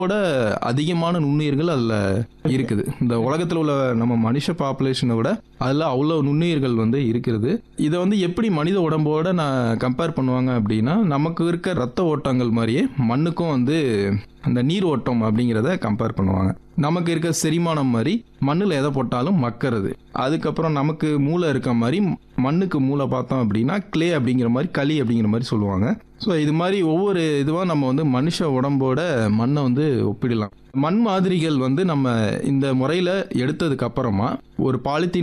விட அதிகமான நுண்ணுயிர்கள் அதில் இருக்குது இந்த உலகத்தில் உள்ள நம்ம மனுஷ பாப்புலேஷனை விட அதில் அவ்வளோ நுண்ணுயிர்கள் வந்து இருக்கிறது இதை வந்து எப்படி மனித உடம்போட நான் கம்பேர் பண்ணுவாங்க அப்படின்னா நமக்கு இருக்க ரத்த ஓட்டங்கள் மாதிரியே மண்ணுக்கும் வந்து அந்த நீர் ஓட்டம் அப்படிங்கிறத கம்பேர் பண்ணுவாங்க நமக்கு இருக்க செரிமானம் மாதிரி மண்ணில் எதை போட்டாலும் மக்கறது அதுக்கப்புறம் நமக்கு மூளை இருக்க மாதிரி மண்ணுக்கு மூளை பார்த்தோம் அப்படின்னா க்ளே அப்படிங்கிற மாதிரி களி அப்படிங்கிற மாதிரி சொல்லுவாங்க ஸோ இது மாதிரி ஒவ்வொரு இதுவாக நம்ம வந்து மனுஷ உடம்போட மண்ணை வந்து ஒப்பிடலாம் மண் மாதிரிகள் வந்து நம்ம இந்த முறையில் எடுத்ததுக்கு அப்புறமா ஒரு பாலித்தீன்